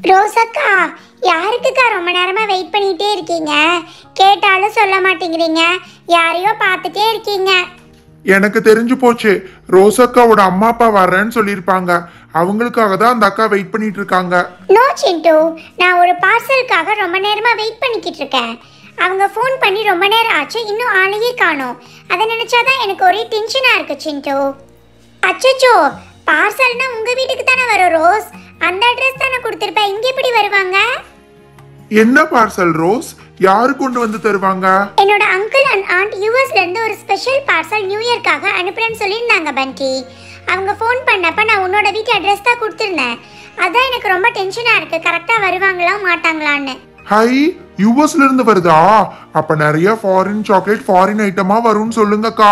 ரோசக்கா யாருக்குக்கா ரொம்ப நேரமா வெயிட் பண்ணிட்டே இருக்கீங்க கேட்டாலும் சொல்ல மாட்டேங்கிறீங்க யாரையோ பார்த்துட்டே இருக்கீங்க எனக்கு தெரிஞ்சு போச்சு ரோசக்காவோட அம்மா அப்பா வர்றேன்னு சொல்லியிருப்பாங்க அவங்களுக்காக தான் அந்த அக்கா வெயிட் பண்ணிட்டு இருக்காங்க நோ சிண்டு நான் ஒரு பார்சலுக்காக ரொம்ப நேரமா வெயிட் பண்ணிக்கிட்டு இருக்கேன் அவங்க ஃபோன் பண்ணி ரொம்ப நேரம் ஆச்சு இன்னும் ஆளையே காணோம் அதை நினைச்சாதான் எனக்கு ஒரே டென்ஷனா இருக்கு சிண்டு அச்சச்சோ பார்சல்னா உங்க வீட்டுக்கு தானே வரும் ரோஸ் அந்த அட்ரஸ் தானே கொடுத்துருப்பேன் இங்க எப்படி வருவாங்க என்ன பார்சல் ரோஸ் யாரு கொண்டு வந்து தருவாங்க என்னோட அங்கிள் அண்ட் ஆண்ட் யூஎஸ்ல இருந்து ஒரு ஸ்பெஷல் பார்சல் நியூ இயர்க்காக அனுப்புறேன்னு சொல்லியிருந்தாங்க பண்டி அவங்க ஃபோன் பண்ணப்ப நான் உன்னோட வீட்டு அட்ரஸ் தான் கொடுத்துருந்தேன் அதான் எனக்கு ரொம்ப டென்ஷனா இருக்கு கரெக்டா வருவாங்களா மாட்டாங்களான்னு ஹை யூஎஸ்ல இருந்து வருதா அப்ப நிறைய ஃபாரின் சாக்லேட் ஃபாரின் ஐட்டமா வரும்னு சொல்லுங்கக்கா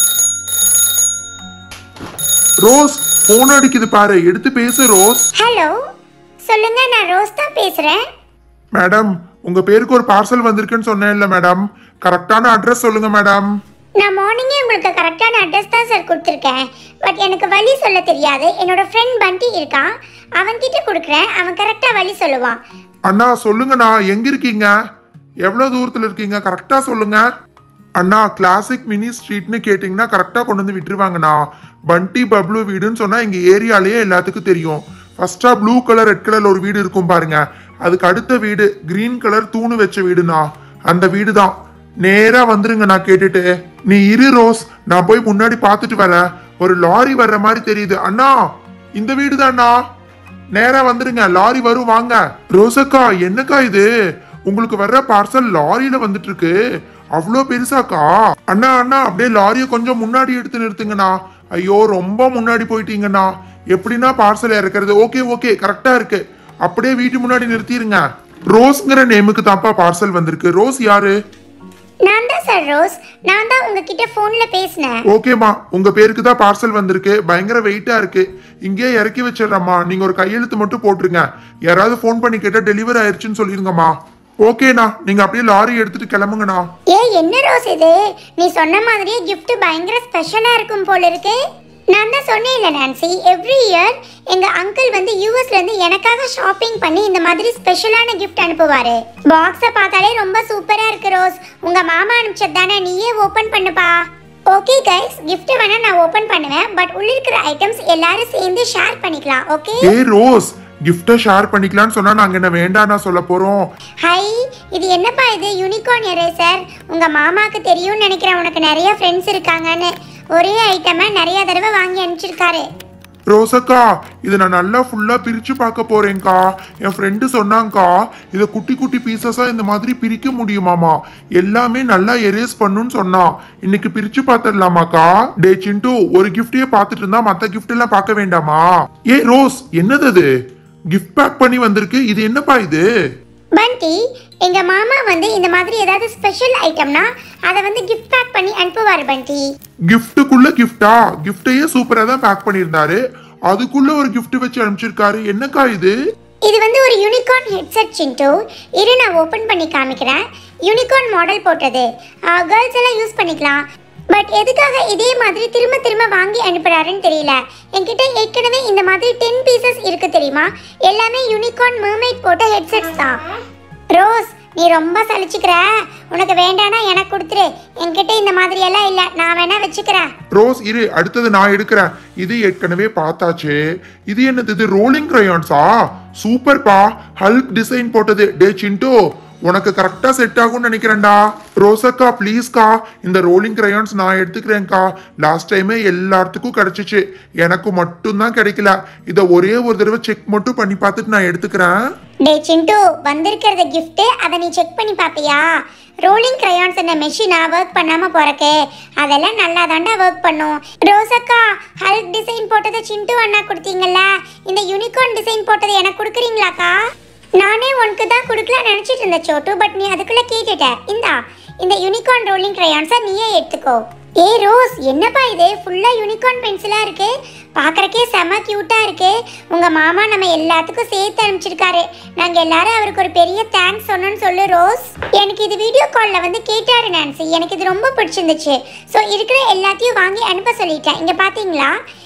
ரோஸ் போன் அடிக்குது பாரு எடுத்து பேசு ரோஸ் ஹலோ சொல்லுங்க நான் ரோஸ் தான் பேசுறேன் மேடம் உங்க பேருக்கு ஒரு பார்சல் வந்திருக்குன்னு சொன்னேன்ல மேடம் கரெக்டான அட்ரஸ் சொல்லுங்க மேடம் நான் மார்னிங்கே உங்களுக்கு கரெக்டான அட்ரஸ் தான் சார் கொடுத்துருக்கேன் பட் எனக்கு வழி சொல்ல தெரியாது என்னோட ஃப்ரெண்ட் பண்டி இருக்கான் அவன்கிட்ட கொடுக்குறேன் அவன் கரெக்டாக வழி சொல்லுவான் அண்ணா சொல்லுங்கண்ணா எங்க இருக்கீங்க எவ்வளவு தூரத்துல இருக்கீங்க கரெக்டா சொல்லுங்க அண்ணா கிளாசிக் மினி ஸ்ட்ரீட்னு கேட்டிங்கன்னா கரெக்டாக கொண்டு வந்து விட்டுருவாங்கண்ணா பண்டி பப்ளு வீடுன்னு சொன்னா எங்க ஏரியாலேயே எல்லாத்துக்கும் தெரியும் ஃபர்ஸ்டா ப்ளூ கலர் ரெட் கலர்ல ஒரு வீடு இருக்கும் பாருங்க அதுக்கு அடுத்த வீடு கிரீன் கலர் தூணு வச்ச வீடுண்ணா அந்த வீடு தான் நேரா வந்துருங்க நான் கேட்டுட்டு நீ இரு ரோஸ் நான் போய் முன்னாடி பார்த்துட்டு வரேன் ஒரு லாரி வர்ற மாதிரி தெரியுது அண்ணா இந்த வீடு தான்ண்ணா நேரா வந்துருங்க லாரி வரும் வாங்க ரோசக்கா என்னக்கா இது உங்களுக்கு வர்ற பார்சல் லாரியில வந்துட்டு இருக்கு அவ்வளோ பெருசாக்கா அண்ணா அண்ணா அப்படியே லாரியை கொஞ்சம் முன்னாடி எடுத்து நிறுத்துங்கண்ணா ஐயோ ரொம்ப முன்னாடி போயிட்டீங்கண்ணா எப்படின்னா பார்சல் இறக்குறது ஓகே ஓகே கரெக்டா இருக்கு அப்படியே வீட்டு முன்னாடி நிறுத்திடுங்க ரோஸ்ங்கிற நேமுக்கு தான்ப்பா பார்சல் வந்திருக்கு ரோஸ் யாரு நான் தான் சார் ரோஸ் நான் தான் உங்ககிட்ட ஃபோனில் பேசினேன் ஓகேம்மா உங்க பேருக்கு தான் பார்சல் வந்திருக்கு பயங்கர வெயிட்டா இருக்கு இங்கேயே இறக்கி வச்சிடுறேம்மா நீங்க ஒரு கையெழுத்து மட்டும் போட்டுருங்க யாராவது ஃபோன் பண்ணி கேட்டா டெலிவரி ஆயிருச்சுன்னு சொல்லிருங்கம்மா ஓகேண்ணா நீங்க அப்படியே லாரி எடுத்துட்டு கிளம்புங்கண்ணா ஏ என்ன ரோஸ் இது நீ சொன்ன மாதிரியே gift பயங்கர ஸ்பெஷலாக இருக்கும் போல இருக்கு நான் தான் சொன்னேன்ல நான்சி எவ்ரி இயர் எங்க அங்கிள் வந்து யூஎஸ்ல இருந்து எனக்காக ஷாப்பிங் பண்ணி இந்த மாதிரி ஸ்பெஷலான gift அனுப்புவாரு பாக்ஸை பார்த்தாலே ரொம்ப சூப்பரா இருக்கு ரோஸ் உங்க மாமா அனுப்பிச்சது தானே நீயே ஓபன் பண்ணுப்பா ஓகே கைஸ் gift வேணா நான் ஓபன் பண்ணுவேன் பட் உள்ள இருக்கிற ஐட்டம்ஸ் எல்லாரும் சேர்ந்து ஷேர் பண்ணிக்கலாம் ஓகே ஏ ரோஸ் கிஃப்டை ஷேர் பண்ணிக்கலாம்னு சொன்னா நாங்க என்ன வேண்டாம்னா சொல்ல போறோம் ஹை இது என்னப்பா இது யூனிகார்ன் எரேசர் உங்க மாமாக்கு தெரியும்னு நினைக்கிறேன் உனக்கு நிறைய ஃப்ரெண்ட்ஸ் இருக்காங்கன்னு ஒரே ஐட்டமை நிறைய தடவை வாங்கி அனுப்பிச்சிருக்காரு ரோசக்கா இதை நான் நல்லா ஃபுல்லா பிரிச்சு பார்க்க போறேன்க்கா என் ஃப்ரெண்டு சொன்னாங்கக்கா இதை குட்டி குட்டி பீசஸா இந்த மாதிரி பிரிக்க முடியுமாமா எல்லாமே நல்லா எரேஸ் பண்ணுன்னு சொன்னான் இன்னைக்கு பிரிச்சு பார்த்துடலாமாக்கா டே சிண்டு ஒரு கிஃப்டையே பார்த்துட்டு இருந்தா மத்த கிஃப்ட் எல்லாம் பார்க்க வேண்டாமா ஏ ரோஸ் என்னது அது கிஃப்ட் பேக் பண்ணி வந்திருக்கு இது என்னப்பா இது பண்டி எங்க மாமா வந்து இந்த மாதிரி ஏதாவது ஸ்பெஷல் ஐட்டம்னா அதை வந்து கிஃப்ட் பேக் பண்ணி அனுப்புவார் பண்டி கிஃப்ட்டுக்குள்ள கிஃப்டா கிஃப்டையே சூப்பரா தான் பேக் பண்ணியிருந்தாரு அதுக்குள்ள ஒரு கிஃப்ட் வச்சு அனுப்பிச்சிருக்காரு என்னக்கா இது இது வந்து ஒரு யூனிகார்ன் ஹெட்செட் சிண்டு இரு நான் ஓப்பன் பண்ணி காமிக்கிறேன் யூனிகார்ன் மாடல் போட்டது கேர்ள்ஸ் எல்லாம் யூஸ் பண்ணிக்கலாம் பட் எதுக்காக இதே மாதிரி திரும்ப திரும்ப வாங்கி அனுப்புறாருன்னு தெரியல என்கிட்ட ஏற்கனவே இந்த மாதிரி டென் பீசஸ் இருக்கு தெரியுமா எல்லாமே யூனிகார்ன் mermaid போட்ட ஹெட்செட்ஸ் தான் ரோஸ் நீ ரொம்ப சலிச்சுக்கிற உனக்கு வேண்டானா எனக்கு கொடுத்துரு என்கிட்ட இந்த மாதிரி எல்லாம் இல்லை நான் வேணா வச்சுக்கிறேன் ரோஸ் இரு அடுத்தது நான் எடுக்கிறேன் இது ஏற்கனவே பார்த்தாச்சு இது என்னது இது ரோலிங் கிரையான்ஸா சூப்பர்ப்பா ஹல்க் டிசைன் போட்டது டே சிண்டு உனக்கு கரெக்டா செட் ஆகும்னு நினைக்கிறேன்டா ரோசக்கா ப்ளீஸ்க்கா இந்த ரோலிங் கிரையான்ஸ் நான் எடுத்துக்கிறேன்க்கா லாஸ்ட் டைமே எல்லாத்துக்கும் கிடைச்சிச்சு எனக்கு மட்டும்தான் கிடைக்கல இதை ஒரே ஒரு தடவை செக் மட்டும் பண்ணி பார்த்துட்டு நான் எடுத்துக்கிறேன் டே சிண்டு வந்திருக்கிறது gift அதை நீ செக் பண்ணி பார்ப்பியா ரோலிங் crayons என்ன மெஷினா ஒர்க் பண்ணாம போறக்கு அதெல்லாம் நல்லா தாண்டா ஒர்க் பண்ணும் ரோசக்கா ஹல்க் டிசைன் போட்டதை சிண்டு அண்ணா கொடுத்தீங்கல்ல இந்த யூனிகார்ன் டிசைன் போட்டது எனக்கு கொடுக்குறீங்களாக்கா நானே உனக்கு தான் கொடுக்கலாம் நினச்சிட்டு இருந்தேன் சோட்டு பட் நீ அதுக்குள்ள கேட்டுட்ட இந்தா இந்த யூனிகார்ன் ரோலிங் crayons-அ நீயே எடுத்துக்கோ ஏ ரோஸ் என்னப்பா இது ஃபுல்லா யூனிகார்ன் பென்சிலா இருக்கு பார்க்கறக்கே செம கியூட்டா இருக்கு உங்க மாமா நம்ம எல்லாத்துக்கும் சேர்த்து அனுப்பிச்சிருக்காரு நாங்க எல்லாரும் அவருக்கு ஒரு பெரிய தேங்க்ஸ் சொன்னோம்னு சொல்லு ரோஸ் எனக்கு இது வீடியோ கால்ல வந்து கேட்டாரு நான்சி எனக்கு இது ரொம்ப பிடிச்சிருந்துச்சு ஸோ இருக்கிற எல்லாத்தையும் வாங்கி அனுப்ப சொல்லிட்டேன் இங்க பாத்தீங்களா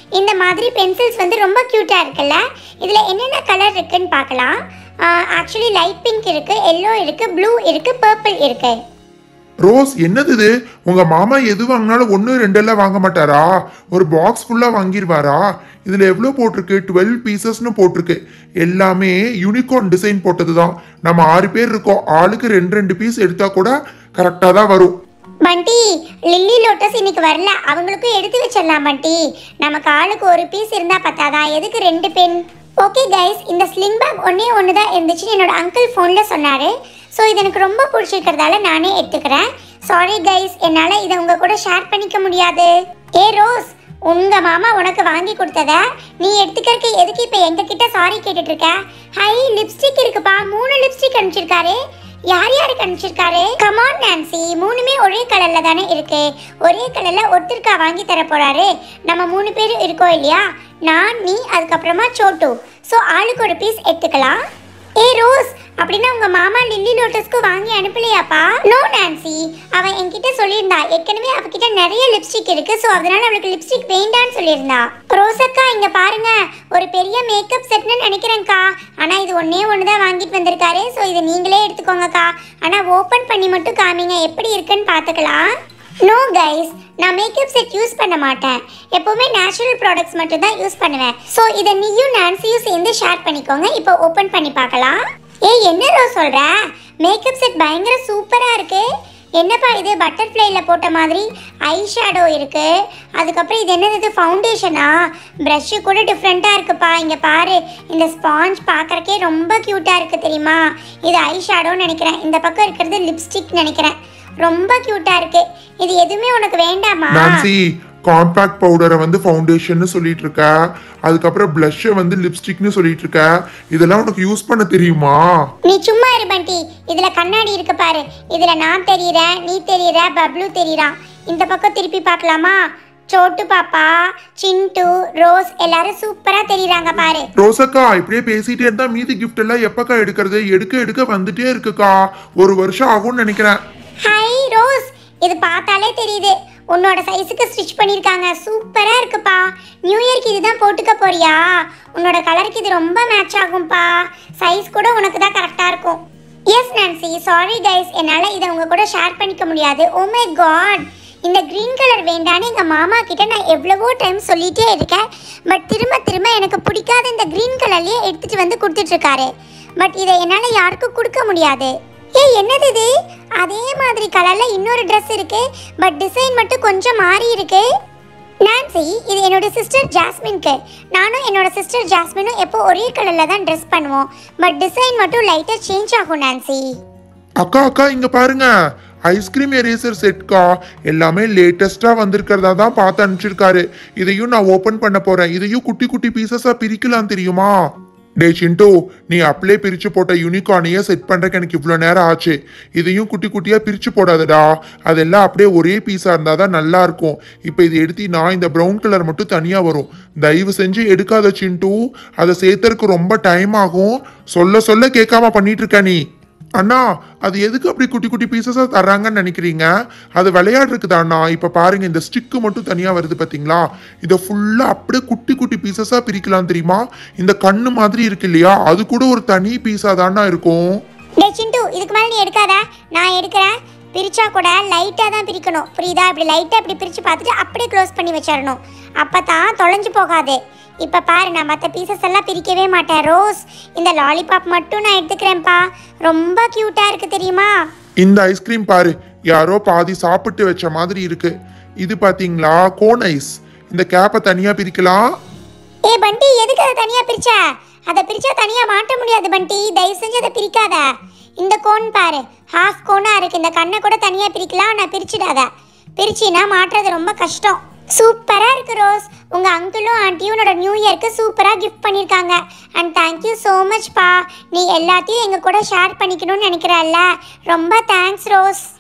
இந்த மாதிரி பென்சில்ஸ் வந்து ரொம்ப க்யூட்டாக இருக்குல்ல இதில் என்னென்ன கலர் இருக்குன்னு பார்க்கலாம் ஆக்சுவலி லைட் பிங்க் இருக்குது எல்லோ இருக்குது ப்ளூ இருக்குது பர்பிள் இருக்குது ரோஸ் என்னது இது உங்க மாமா எது வாங்கினாலும் ஒன்று ரெண்டெல்லாம் வாங்க மாட்டாரா ஒரு பாக்ஸ் ஃபுல்லாக வாங்கிடுவாரா இதில் எவ்வளோ போட்டிருக்கு டுவெல் பீசஸ்னு போட்டிருக்கு எல்லாமே யூனிகார்ன் டிசைன் போட்டது தான் நம்ம ஆறு பேர் இருக்கோம் ஆளுக்கு ரெண்டு ரெண்டு பீஸ் எடுத்தா கூட கரெக்டாக தான் வரும் பண்டி லில்லி லோட்டஸ் இன்னைக்கு வரல அவங்களுக்கும் எடுத்து வச்சிடலாம் பண்டி நமக்கு ஆளுக்கு ஒரு பீஸ் இருந்தா பத்தாதா எதுக்கு ரெண்டு பென் ஓகே கைஸ் இந்த ஸ்லிங் பேக் ஒன்னே ஒன்று தான் இருந்துச்சுன்னு என்னோட அங்கிள் ஃபோனில் சொன்னார் ஸோ இது எனக்கு ரொம்ப பிடிச்சிருக்கிறதால நானே எடுத்துக்கிறேன் சாரி கைஸ் என்னால் இதை உங்கள் கூட ஷேர் பண்ணிக்க முடியாது ஏ ரோஸ் உங்க மாமா உனக்கு வாங்கி கொடுத்தத நீ எடுத்துக்கறக்கு எதுக்கு இப்போ எங்ககிட்ட சாரி கேட்டுட்டு இருக்க ஹை லிப்ஸ்டிக் இருக்குப்பா மூணு லிப்ஸ்டிக் அனுப்பிச்சிருக்காரு யார் யாருக்கு அனுப்பிச்சிருக்காரு கமான் நான்சி மூணுமே ஒரே கலர்ல தானே இருக்கு ஒரே கலர்ல ஒருத்தருக்கா வாங்கி தர போறாரு நம்ம மூணு பேர் இருக்கோம் இல்லையா நான் நீ அதுக்கப்புறமா சோட்டு ஸோ ஆளுக்கு ஒரு பீஸ் எடுத்துக்கலாம் ஏ ரோஸ் அப்படின்னா உங்க மாமா லில்லி லோட்டஸ்க்கு வாங்கி அனுப்பலையாப்பா நோ நான்சி அவன் என்கிட்ட சொல்லியிருந்தா ஏற்கனவே அவகிட்ட நிறைய லிப்ஸ்டிக் இருக்கு ஸோ அதனால அவளுக்கு லிப்ஸ்டிக் வேண்டான்னு சொல்லியிருந்தா ரோசக்கா இங்க பாருங்க ஒரு பெரிய மேக்கப் செட்னு நினைக்கிறேன்க்கா ஆனா இது ஒண்ணே ஒன்று தான் வாங்கிட்டு வந்திருக்காரு ஸோ இதை நீங்களே எடுத்துக்கோங்கக்கா ஆனா ஓப்பன் பண்ணி மட்டும் காமிங்க எப்படி இருக்குன்னு பார்த்துக்கலாம் நோ கைஸ் நான் மேக்கப் செட் யூஸ் பண்ண மாட்டேன் எப்போவுமே நேச்சுரல் ப்ராடக்ட்ஸ் மட்டும் தான் யூஸ் பண்ணுவேன் ஸோ இதை நீயும் நான்சியும் சேர்ந்து ஷேர் பண்ணிக்கோங்க இப்போ ஓப்பன் பண்ணி பார்க்கலாம் ஏய் என்ன ரோ சொல்ற மேக்கப் செட் பயங்கர சூப்பராக இருக்கு என்னப்பா இது பட்டர்ஃப்ளைல போட்ட மாதிரி ஐ ஷேடோ இருக்கு அதுக்கப்புறம் இது என்னது இது ஃபவுண்டேஷனா ப்ரஷ்ஷு கூட டிஃப்ரெண்ட்டாக இருக்குப்பா இங்கே பாரு இந்த ஸ்பாஞ்ச் பார்க்கறக்கே ரொம்ப க்யூட்டாக இருக்கு தெரியுமா இது ஐ ஷேடோன்னு நினைக்கிறேன் இந்த பக்கம் இருக்கிறது லிப்ஸ்டிக் நினைக்கிறேன் ரொம்ப க்யூட்டா இருக்கு இது எதுவுமே உனக்கு வேண்டாமா நான்சி காம்பேக்ட் பவுடரை வந்து ஃபவுண்டேஷன் சொல்லிட்டு இருக்க அதுக்கப்புறம் பிளஷ்ஷை வந்து லிப்ஸ்டிக்னு சொல்லிட்டு இருக்க இதெல்லாம் உனக்கு யூஸ் பண்ண தெரியுமா நீ சும்மா இரு பண்டி இதுல கண்ணாடி இருக்கு பாரு இதுல நான் தெரியறேன் நீ தெரியற பப்ளு தெரியறான் இந்த பக்கம் திருப்பி பார்க்கலாமா சோட்டு பாப்பா சிண்டு ரோஸ் எல்லாரும் சூப்பரா தெரியறாங்க பாரு ரோசக்கா இப்படியே பேசிட்டே இருந்தா மீதி கிஃப்ட் எல்லாம் எப்பக்கா எடுக்கிறது எடுக்க எடுக்க வந்துட்டே இருக்குக்கா ஒரு வருஷம் ஆகும்னு நினைக்கிறேன் ஹை ரோஸ் இது பார்த்தாலே தெரியுது உன்னோட சைஸுக்கு ஸ்டிச் பண்ணியிருக்காங்க சூப்பரா இருக்குப்பா நியூ இயர்க்கு இதுதான் போட்டுக்க போறியா உன்னோட கலருக்கு இது ரொம்ப மேட்ச் ஆகும்பா சைஸ் கூட உனக்கு தான் கரெக்டா இருக்கும் எஸ் நான்சி சாரி கைஸ் என்னால் இதை உங்க கூட ஷேர் பண்ணிக்க முடியாது ஓ மை காட் இந்த க்ரீன் கலர் வேண்டான்னு எங்கள் மாமா கிட்ட நான் எவ்வளவோ டைம் சொல்லிட்டே இருக்கேன் பட் திரும்ப திரும்ப எனக்கு பிடிக்காத இந்த க்ரீன் கலர்லயே எடுத்துட்டு வந்து கொடுத்துட்டு இருக்காரு பட் இதை என்னால் யாருக்கும் கொடுக்க முடியாது ஏய் என்னது இது அதே மாதிரி கலர்ல இன்னொரு Dress இருக்கு பட் டிசைன் மட்டும் கொஞ்சம் மாறி இருக்கு நான்சி இது என்னோட சிஸ்டர் ஜாஸ்மின்க்கு நானும் என்னோட சிஸ்டர் ஜாஸ்மினும் எப்போ ஒரே கலர்ல தான் ட்ரெஸ் பண்ணுவோம் பட் டிசைன் மட்டும் லைட்டா சேஞ்ச் ஆகும் நான்சி அக்கா அக்கா இங்க பாருங்க ஐஸ்கிரீம் எரேசர் செட்கா எல்லாமே லேட்டஸ்டா வந்திருக்கிறதா தான் பார்த்து அனுப்பிச்சிருக்காரு இதையும் நான் ஓபன் பண்ண போறேன் இதையும் குட்டி குட்டி பீசஸா பிரிக்கலாம் தெரியுமா டே சிண்டு நீ அப்படியே பிரிச்சு போட்ட யூனிகார்னையே செட் பண்றதுக்கு எனக்கு இவ்வளோ நேரம் ஆச்சு இதையும் குட்டி குட்டியா பிரிச்சு போடாதடா அதெல்லாம் அப்படியே ஒரே பீஸா இருந்தா தான் நல்லா இருக்கும் இப்போ இது எடுத்தீங்கன்னா இந்த ப்ரௌன் கலர் மட்டும் தனியா வரும் தயவு செஞ்சு எடுக்காத சிண்டு அதை சேர்த்தறதுக்கு ரொம்ப டைம் ஆகும் சொல்ல சொல்ல கேட்காம பண்ணிட்டு இருக்க நீ அண்ணா அது எதுக்கு அப்படி குட்டி குட்டி பீசஸா தர்றாங்கன்னு நினைக்கிறீங்க அது விளையாடுறதுக்கு அண்ணா இப்ப பாருங்க இந்த ஸ்டிக்கு மட்டும் தனியா வருது பாத்தீங்களா இதை ஃபுல்லா அப்படியே குட்டி குட்டி பீசஸா பிரிக்கலாம் தெரியுமா இந்த கண்ணு மாதிரி இருக்கு இல்லையா அது கூட ஒரு தனி பீஸா தானா இருக்கும் டே சிண்டு இதுக்கு மேல நீ எடுக்காத நான் எடுக்கிறேன் பிரிச்சா கூட லைட்டா தான் பிரிக்கணும் புரியுதா இப்படி லைட்டா இப்படி பிரிச்சு பார்த்துட்டு அப்படியே க்ளோஸ் பண்ணி வச்சிடணும் அப்பதான் தொலைஞ்சு போகாது இப்ப பாரு நான் மற்ற பீசஸ் எல்லாம் பிரிக்கவே மாட்டேன் ரோஸ் இந்த லாலிபாப் மட்டும் நான் எடுத்துக்கிறேன்ப்பா ரொம்ப கியூட்டா இருக்கு தெரியுமா இந்த ஐஸ்கிரீம் பாரு யாரோ பாதி சாப்பிட்டு வச்ச மாதிரி இருக்கு இது பாத்தீங்களா கோன் ஐஸ் இந்த கேப்பை தனியா பிரிக்கலாம் ஏ பண்டி எதுக்கு அதை தனியா பிரிச்ச அதை பிரிச்சா தனியா மாட்ட முடியாது பண்டி தயவு செஞ்சு அதை பிரிக்காத இந்த கோன் பாரு ஹாஃப் கோனா இருக்கு இந்த கண்ணை கூட தனியா பிரிக்கலாம் நான் பிரிச்சிடாத பிரிச்சினா மாட்டுறது ரொம்ப கஷ்டம் சூப்பரா இருக்கு ரோஸ் உங்க அங்கிளும் ஆண்டியும் உன்னோட நியூ இயர்க்கு சூப்பரா கிஃப்ட் பண்ணிருக்காங்க அண்ட் தேங்க்யூ ஸோ மச் பா நீ எல்லாத்தையும் எங்க கூட ஷேர் பண்ணிக்கணும்னு நினைக்கிறல்ல ரொம்ப தேங்க்ஸ் ரோஸ்